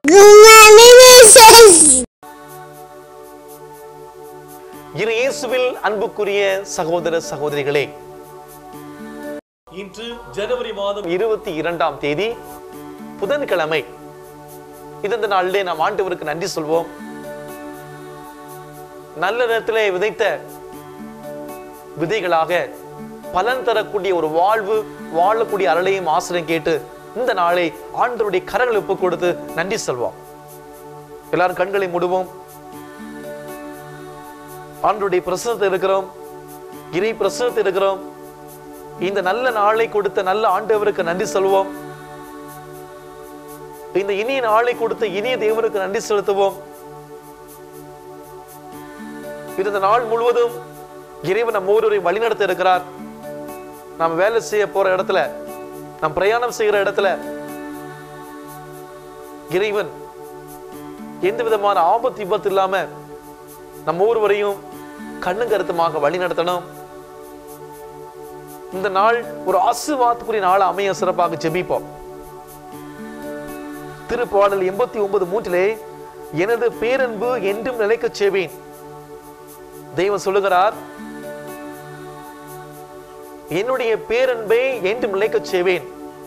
இரு இயேசுவில் அன்புக்குரிய சகோதர சகோதரிகளே இன்று ஜனவரி மாதம் இருபத்தி இரண்டாம் தேதி புதன்கிழமை இந்த நாளிலே நாம் ஆண்டவருக்கு நன்றி சொல்வோம் நல்ல நேரத்திலே விதைத்த விதைகளாக பலன் தரக்கூடிய ஒரு வாழ்வு வாழக்கூடிய அருளையும் ஆசிரியம் கேட்டு இந்த நாளை ஆண்டவருடைய கரங்கள் ஒப்பு கொடுத்து நன்றி சொல்வோம் எல்லாரும் கண்களை மூடுவோம் ஆண்டருடைய பிரசனத்தில் இருக்கிறோம் இறை பிரசனத்தில் இருக்கிறோம் இந்த நல்ல நாளை கொடுத்த நல்ல ஆண்டவருக்கு நன்றி சொல்வோம் இந்த இனிய நாளை கொடுத்த இனிய தேவனுக்கு நன்றி செலுத்துவோம் இந்த நாள் முழுவதும் இறைவன் நம்ம ஒவ்வொருவரையும் வழிநடத்த இருக்கிறார் நாம் வேலை செய்ய போற இடத்துல நாம் பிரயாணம் செய்கிற இடத்துல இறைவன் எந்த விதமான ஆபத்து விபத்து இல்லாம நம்ம ஒவ்வொருவரையும் கண்ணும் கருத்துமாக வழி நடத்தணும் இந்த நாள் ஒரு ஆசீர்வாதத்துக்குரிய நாள் அமைய சிறப்பாக ஜெபிப்போம் திருப்பாடல் எண்பத்தி ஒன்பது மூன்றிலே எனது பேரன்பு என்றும் நிலைக்கச் செய்வேன் தெய்வம் சொல்லுகிறார் என்னுடைய பேரன்பை என்றும் நிலைக்கச் செய்வேன்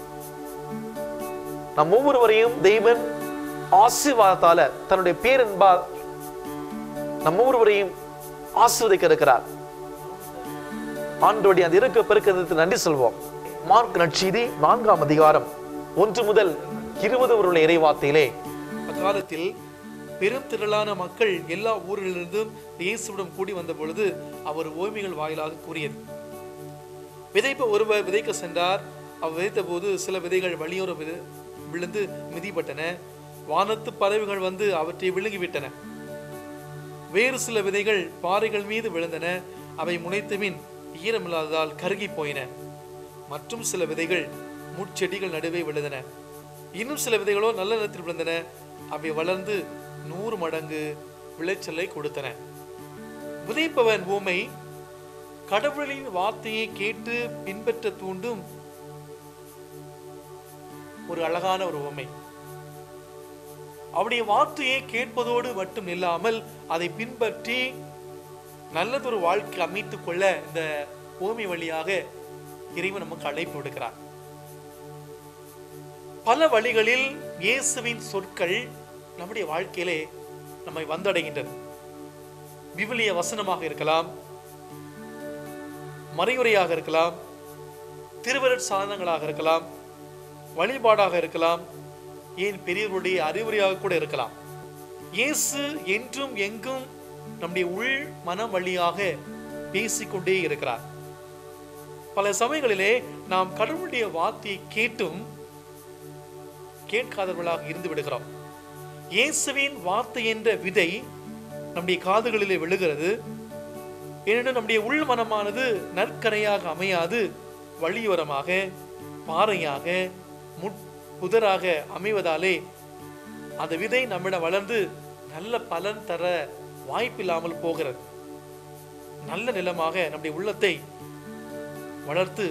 நம் ஒவ்வொருவரையும் தெய்வன் ஆசீர்வாதத்தால தன்னுடைய பேரன்பால் நம் ஒவ்வொருவரையும் ஆசிர்வதிக்க இருக்கிறார் ஆண்டோடைய அந்த இருக்க பெருக்கிறதுக்கு நன்றி சொல்வோம் மார்க் நற்செய்தி நான்காம் அதிகாரம் ஒன்று முதல் இருபது உள்ள இறைவார்த்தையிலே அக்காலத்தில் பெரும் திரளான மக்கள் எல்லா ஊர்களிலிருந்தும் இயேசுவிடம் கூடி வந்த பொழுது அவர் ஓய்மைகள் வாயிலாக கூறியது விதைப்ப ஒருவர் விதைக்க சென்றார் அவர் விதைத்த போது சில விதைகள் வழியோர விழு- விழுந்து மிதிப்பட்டன வானத்து பறவைகள் வந்து அவற்றை விழுங்கிவிட்டன வேறு சில விதைகள் பாறைகள் மீது விழுந்தன அவை முளைத்தபின் ஈரமில்லாததால் கருகி போயின மற்றும் சில விதைகள் முட்செடிகள் நடுவே விழுந்தன இன்னும் சில விதைகளோ நல்ல நிலத்தில் விழுந்தன அவை வளர்ந்து நூறு மடங்கு விளைச்சலை கொடுத்தன விதைப்பவன் ஊமை கடவுளின் வார்த்தையை கேட்டு பின்பற்ற தூண்டும் ஒரு அழகான ஒரு உவமை அவருடைய வார்த்தையை கேட்பதோடு மட்டும் இல்லாமல் அதை பின்பற்றி நல்லதொரு வாழ்க்கை அமைத்துக் கொள்ள இந்த பூமி வழியாக இறைவன் நமக்கு அழைப்பு விடுக்கிறார் பல வழிகளில் இயேசுவின் சொற்கள் நம்முடைய வாழ்க்கையிலே நம்மை வந்தடைகின்றது விவிலிய வசனமாக இருக்கலாம் மறையுரையாக இருக்கலாம் திருவருட் சாதனங்களாக இருக்கலாம் வழிபாடாக இருக்கலாம் ஏன் பெரியவருடைய அறிவுரையாக கூட இருக்கலாம் இயேசு என்றும் எங்கும் நம்முடைய உள் மனம் வழியாக பேசிக்கொண்டே இருக்கிறார் பல சமயங்களிலே நாம் கடவுளுடைய வார்த்தையை கேட்டும் கேட்காதவர்களாக இருந்து விடுகிறோம் இயேசுவின் வார்த்தை என்ற விதை நம்முடைய காதுகளிலே விழுகிறது ஏனென்றால் நம்முடைய உள் மனமானது நற்கரையாக அமையாது வழியோரமாக பாறையாக முட் புதராக அமைவதாலே அந்த விதை நம்மிடம் வளர்ந்து நல்ல பலன் தர வாய்ப்பில்லாமல் போகிறது நல்ல நிலமாக நம்முடைய உள்ளத்தை வளர்த்து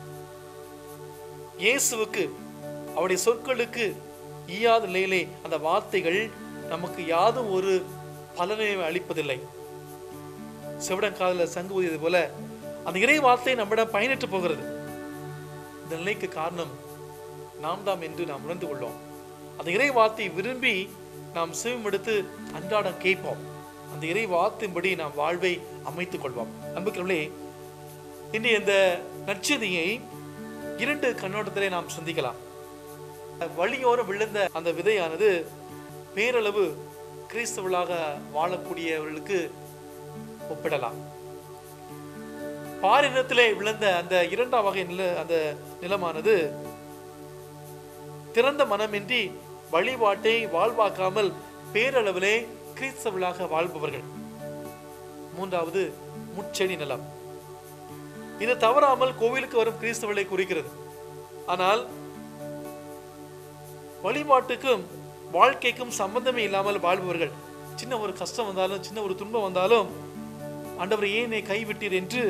இயேசுவுக்கு அவருடைய சொற்களுக்கு ஈயாத நிலையிலே அந்த வார்த்தைகள் நமக்கு யாதும் ஒரு பலனை அளிப்பதில்லை செவிடன் காதல சங்கு ஊதியது போல அந்த இறை வார்த்தை நம்மிடம் பயனற்று போகிறது இந்த நிலைக்கு காரணம் நாம் தாம் என்று நாம் உணர்ந்து கொள்ளோம் அந்த இறை வார்த்தை விரும்பி நாம் செவிமெடுத்து அன்றாடம் கேட்போம் அந்த இறை வார்த்தையின்படி நாம் வாழ்வை அமைத்துக் கொள்வோம் அன்புக்கிறவர்களே இன்று இந்த நற்செய்தியை இரண்டு கண்ணோட்டத்திலே நாம் சிந்திக்கலாம் வழியோரம் விழுந்த அந்த விதையானது பேரளவு கிறிஸ்தவர்களாக வாழக்கூடியவர்களுக்கு ஒப்பிடலாம் பாரினத்திலே விழுந்த அந்த இரண்டாம் வகை நில அந்த நிலமானது திறந்த மனமின்றி வழிபாட்டை வாழ்வாக்காமல் பேரளவிலே கிறிஸ்தவர்களாக வாழ்பவர்கள் மூன்றாவது முச்செடி நிலம் இது தவறாமல் கோவிலுக்கு வரும் கிறிஸ்தவர்களை குறிக்கிறது ஆனால் வழிபாட்டுக்கும் வாழ்க்கைக்கும் சம்பந்தமே இல்லாமல் வாழ்பவர்கள் சின்ன ஒரு கஷ்டம் வந்தாலும் சின்ன ஒரு துன்பம் வந்தாலும் ஆண்டவர் ஏன் என்னை கைவிட்டீர் என்று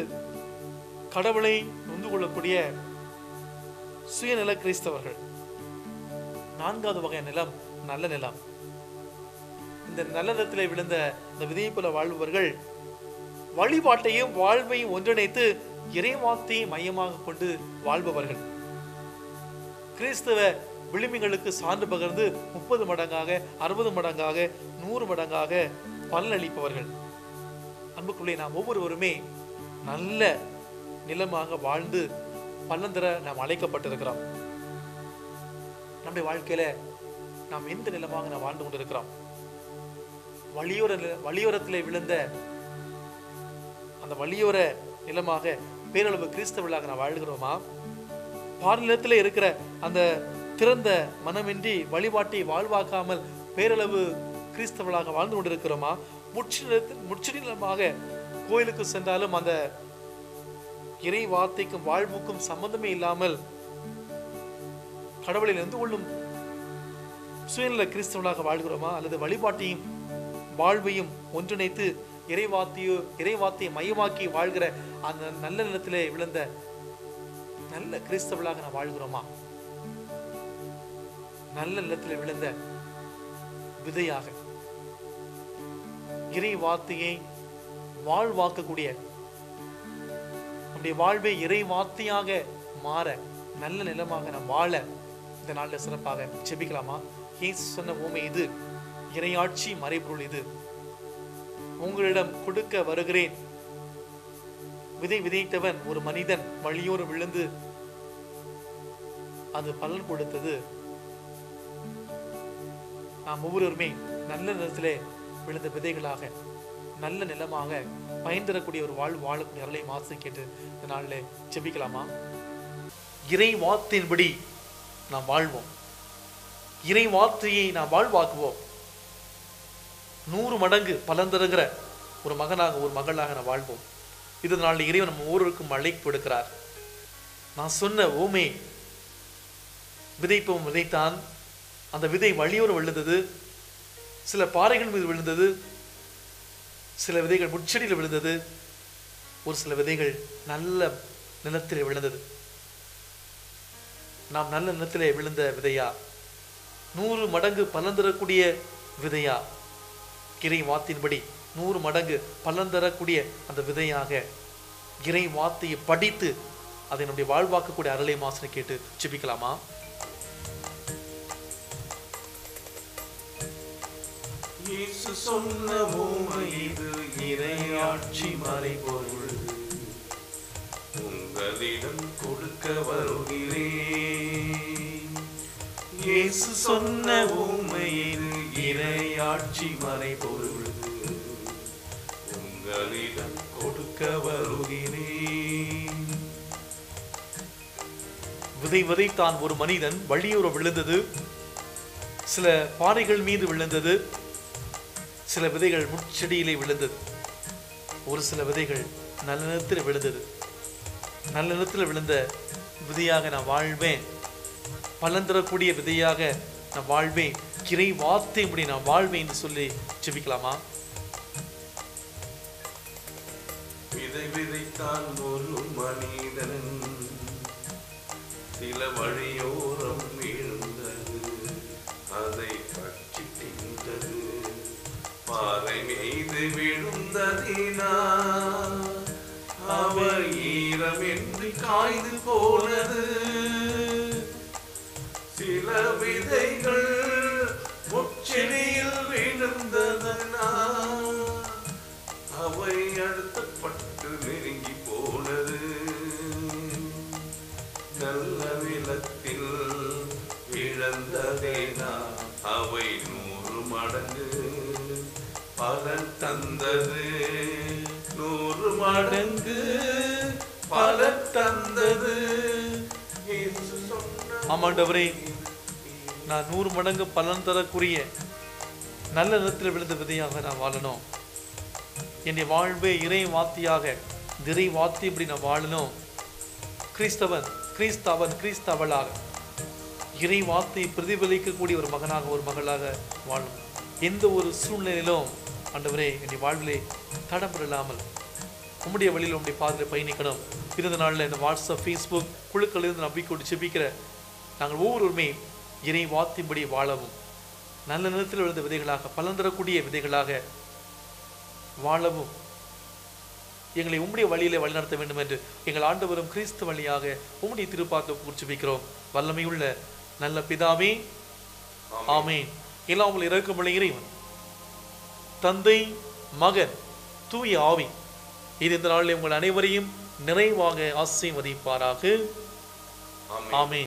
கடவுளை நொந்து கொள்ளக்கூடிய சுயநல கிறிஸ்தவர்கள் நான்காவது வகை நிலம் நல்ல நிலம் இந்த நல்ல நிலத்திலே விழுந்த இந்த விதையை போல வாழ்பவர்கள் வழிபாட்டையும் வாழ்வையும் ஒன்றிணைத்து இறைவார்த்தையை மையமாக கொண்டு வாழ்பவர்கள் கிறிஸ்தவ விளிம்புகளுக்கு சான்று பகிர்ந்து முப்பது மடங்காக அறுபது மடங்காக நூறு மடங்காக பலனளிப்பவர்கள் அன்புக்குள்ளே நாம் ஒவ்வொருவருமே நல்ல நிலமாக வாழ்ந்து பலன் தர நாம் அழைக்கப்பட்டிருக்கிறோம் நம்முடைய வாழ்க்கையில நாம் எந்த நிலமாக நாம் வாழ்ந்து கொண்டிருக்கிறோம் வழியோர நில- வழியோரத்திலே விழுந்த அந்த வழியோர நிலமாக பேரளவு கிறிஸ்தவர்களாக நாம் வாழ்கிறோமா பாரநிலத்தில் இருக்கிற அந்த திறந்த மனமின்றி வழிபாட்டை வாழ்வாக்காமல் பேரளவு கிறிஸ்தவர்களாக வாழ்ந்து கொண்டிருக்கிறோமா முற்றிலும் முற்றிலுமாக கோயிலுக்கு சென்றாலும் அந்த இறை வார்த்தைக்கும் வாழ்வுக்கும் சம்பந்தமே இல்லாமல் கடவுளில் இருந்து கொள்ளும் சுயநல கிறிஸ்தவர்களாக வாழ்கிறோமா அல்லது வழிபாட்டையும் வாழ்வையும் ஒன்றிணைத்து இறைவாத்தையோ இறைவாத்தையை மையமாக்கி வாழ்கிற அந்த நல்ல நிலத்திலே விழுந்த நல்ல கிறிஸ்தவர்களாக நாம் வாழ்கிறோமா நல்ல நிலத்திலே விழுந்த விதையாக இறை வார்த்தையை வாழ்வாக்கக்கூடிய நம்முடைய வாழ்வை இறை வார்த்தையாக மாற நல்ல நிலமாக நாம் வாழ இந்த நாளில் சிறப்பாக ஜெபிக்கலாமா இயேசு சொன்ன ஊமை இது இறையாட்சி மறைபொருள் இது உங்களிடம் கொடுக்க வருகிறேன் விதை விதைத்தவன் ஒரு மனிதன் வழியோடு விழுந்து அது பலன் கொடுத்தது நாம் ஒவ்வொருவருமே நல்ல நிலத்திலே விழுந்த விதைகளாக நல்ல நிலமாக பயன் தரக்கூடிய ஒரு வாழ் வாழக்கூடிய அருளை மாசு கேட்டு இந்த நாளில் ஜெபிக்கலாமா இறை வார்த்தையின்படி நாம் வாழ்வோம் இறை வார்த்தையை நாம் வாழ்வாக்குவோம் நூறு மடங்கு பலன் தருகிற ஒரு மகனாக ஒரு மகளாக நாம் வாழ்வோம் இது நாளில் இறைவன் நம்ம ஒவ்வொருவருக்கும் அழைப்பு எடுக்கிறார் நான் சொன்ன ஓமே விதைப்பவன் விதைத்தான் அந்த விதை வழியோடு விழுந்தது சில பாறைகள் மீது விழுந்தது சில விதைகள் முச்செடியில் விழுந்தது ஒரு சில விதைகள் நல்ல நிலத்திலே விழுந்தது நாம் நல்ல நிலத்திலே விழுந்த விதையா நூறு மடங்கு பலன் தரக்கூடிய விதையா இறை வார்த்தையின்படி நூறு மடங்கு பலன் தரக்கூடிய அந்த விதையாக இறை வார்த்தையை படித்து அதை நம்முடைய வாழ்வாக்கக்கூடிய அருளை மாசனை கேட்டு ஜெபிக்கலாமா இயேசு சொன்ன உண்மை இது இறையாட்சி மறைபொருள் உங்களிடம் கொடுக்க வருகிறேன் இயேசு சொன்ன உண்மை இது இறையாட்சி மறைபொருள் உங்களிடம் கொடுக்க வருகிறேன் விதை விதைத்தான் ஒரு மனிதன் வழியோர விழுந்தது சில பாறைகள் மீது விழுந்தது சில விதைகள் முட்செடியிலே விழுந்தது ஒரு சில விதைகள் நல்ல நிலத்தில் விழுந்தது நல்ல நிலத்தில் விழுந்த விதையாக நான் வாழ்வேன் பலன் தரக்கூடிய விதையாக நான் வாழ்வேன் கிரை வார்த்தை முடி நான் வாழ்வேன் என்று சொல்லி ஜெபிக்கலாமா விதை விதைத்தான் ஒரு மனிதன் சில வழியோரம் விழுந்தது அதை பற்றி தின்றது பாறை மீது விழுந்ததினா அவர் ஈரமின்றி காய்ந்து போனது சில விதைகள் முச்செடியில் விழுந்ததனா அவை அழுத்தப்பட்டு நெருங்கி போனது நல்ல நிலத்தில் இழந்ததேனா அவை நூறு மடங்கு பலன் தந்தது நூறு மடங்கு பலன் தந்தது இயேசு சொன்ன ஆமாண்டவரே நான் நூறு மடங்கு பலன் தரக்கூடிய நல்ல நிலத்தில் விழுந்த விதையாக நான் வாழணும் என்னுடைய வாழ்வே இறை வார்த்தையாக திரை வார்த்தை இப்படி நான் வாழணும் கிறிஸ்தவன் கிறிஸ்தவன் கிறிஸ்தவளாக இறை வார்த்தையை பிரதிபலிக்கக்கூடிய ஒரு மகனாக ஒரு மகளாக வாழணும் எந்த ஒரு சூழ்நிலையிலும் ஆண்டவரே என்னுடைய வாழ்விலே தடம் இல்லாமல் உம்முடைய வழியில் உம்முடைய பாதையில் பயணிக்கணும் இருந்த நாளில் இந்த வாட்ஸ்அப் ஃபேஸ்புக் குழுக்களிலிருந்து நம்பிக்கொண்டு செபிக்கிற நாங்கள் ஒவ்வொருவருமே இறை வாத்தின்படி வாழவும் நல்ல நிலத்தில் விழுந்த விதைகளாக பலன் தரக்கூடிய விதைகளாக வாழவும் எங்களை உம்முடைய வழியிலே வழிநடத்த வேண்டும் என்று எங்கள் ஆண்டவரும் கிறிஸ்து வழியாக உம்முடைய திருப்பாத்தை குறிச்சு வைக்கிறோம் வல்லமையுள்ள நல்ல பிதாவே ஆமென் எல்லாம் உங்களை இறக்கமுள்ள இறைவன் தந்தை மகன் தூய ஆவி இது இந்த நாளில் உங்கள் அனைவரையும் நிறைவாக ஆசீர்வதிப்பாராக ஆமென் ஆமென்